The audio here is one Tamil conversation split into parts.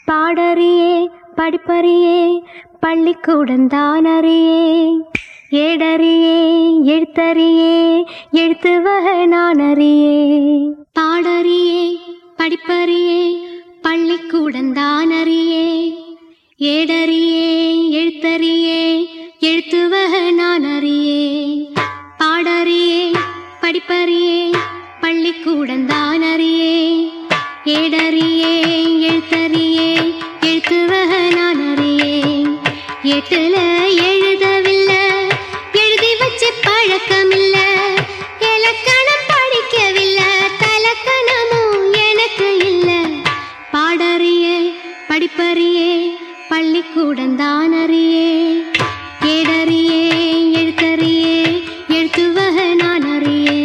பாடறியே படிப்பறியே பள்ளிக்கூடம் தான் அறியே ஏடறியே எழுத்தறியே எழுத்து வகை நான் அறியே பாடறியே படிப்பறியே பள்ளிக்கூடம் தான் அறியே ஏடறியே எழுத்தறியே எழுத்து வகை நான் அறியே பாடறியே படிப்பறியே பள்ளிக்கூடம் தான் அறியே ஏடறியே எழுத்தறியே எழுத்து வகை நான் அறியே எட்டுல எழுதவில்லை எழுதி வச்சு பழக்கமில்ல இலக்கணம் படிக்கவில்லை தலக்கணமும் எனக்கு இல்ல பாடறியே படிப்பறியே பள்ளிக்கூடம் தான் அறியே ஏடறியே எழுத்தறியே எழுத்து வகை நான் அறியே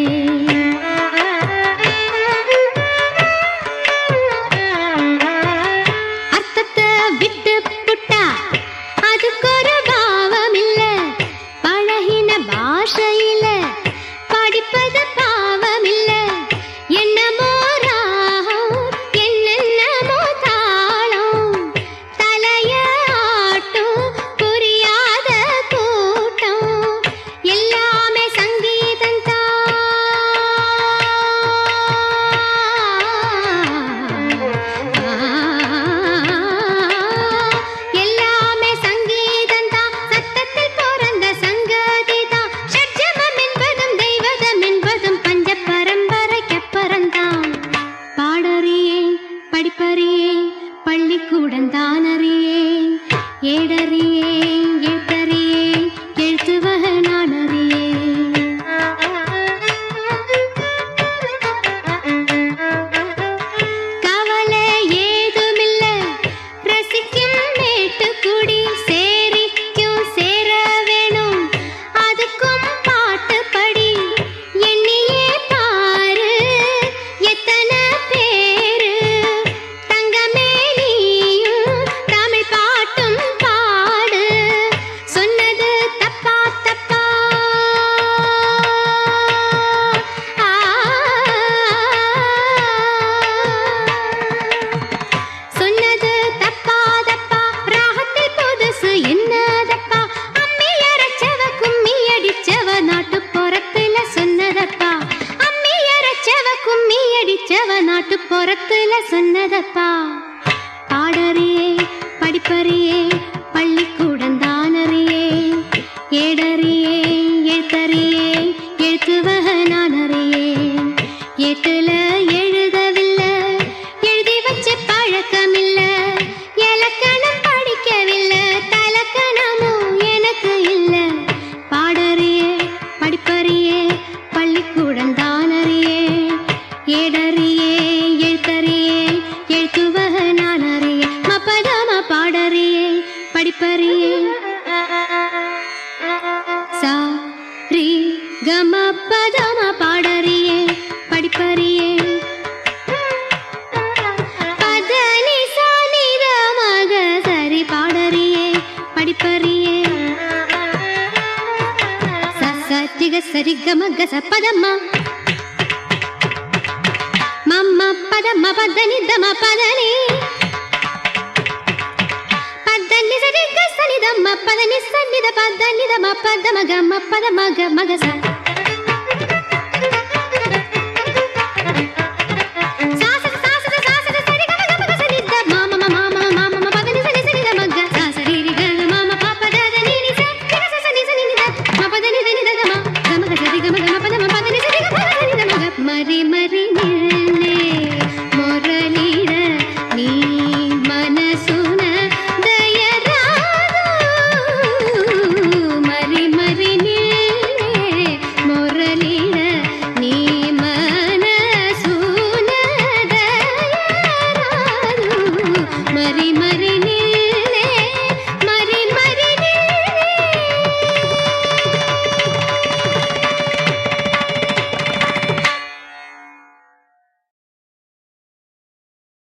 அர்த்தத்தை விட்டு புட்டா அதுக்கு ஒரு பாவம் இல்ல பழகின பாஷையில படிப்பது பாவம் இல்ல என்னமோ ராகம் என்னென்னமோ தாளம் தலைய ஆட்டும் புரியாத கூட்டம் எல்லாமே சங்கீதம் எல்லாமே சங்கீதம் தான் சத்தத்தில் பிறந்த சங்கதி தான் ஷட்ஜமம் என்பதும் தெய்வதம் என்பதும் பஞ்ச பரம்பரைக்கு பரந்தான் பாடறியே படிப்பறியே பள்ளிக்கூடம் தான் அறியே ஏடறியே எழுத்தறியே எழுத்து வகை நான் அறியே கவலை ஏதுமில்ல ரசிக்கும் மேட்டுக்குடி சேரிக்கும் சேர வேணும் அதுக்கும் பாட்டு படி எண்ணியே பாரு எத்தனை பேரு தங்கமே நீயும் தமிழ் பாட்டும் பாடு சொன்னது தப்பா தப்பா சொன்னது தப்பா தப்பா ராகத்தில் புதுசு என்னதப்பா அம்மி அரைச்சவ கும்மி அடிச்சவ நாட்டு புறத்துல சொன்னதப்பா அம்மி அரைச்சவ கும்மி அடிச்சவ நாட்டு புறத்துல சொன்னதப்பா பாடறியே படிப்பறியே பள்ளிக்கூடம் தான் அறியே ஏடறியே எழுத்தறியே எழுத்து வகை நான் அறியே எட்டுல எழுதவில்லை எழுதி வச்சு பழக்கமில்ல இலக்கணம் படிக்கவில்லை தலக்கணமும் எனக்கு இல்ல பாடறியே படிப்பறியே பள்ளிக்கூடம் தான் அறியே ஏடறியே எழுத்தறியே எழுத்து வகை நான் அறியே மப்பதாம பாடறியே படிப்பறியே சா ரி கம பதம பாடறியே படிப்பறியே பதனி சானித மக சரி பாடறியே படிப்பறியே சத்திக சரி கம கச பதம்மா மம்ம பதம பதனி தம பதனி பதனி சரி கசனி தம்ம பதனி சன்னித பதனி தம பதம கம பதம கம கச சாசக சாசக சாசக சரி கம கம கச நித மாம மாம மாம மாம பதனி சரி சரி தம க சாசரி ரி க மாம பாப்ப த த நீ நீ ச ரி க ச நீ ச நீ நீ த ம பதனி த நீ த த ம கம க சரி கம கம பதம பதனி சரி கம க நீ த ம க மரி மரி நில்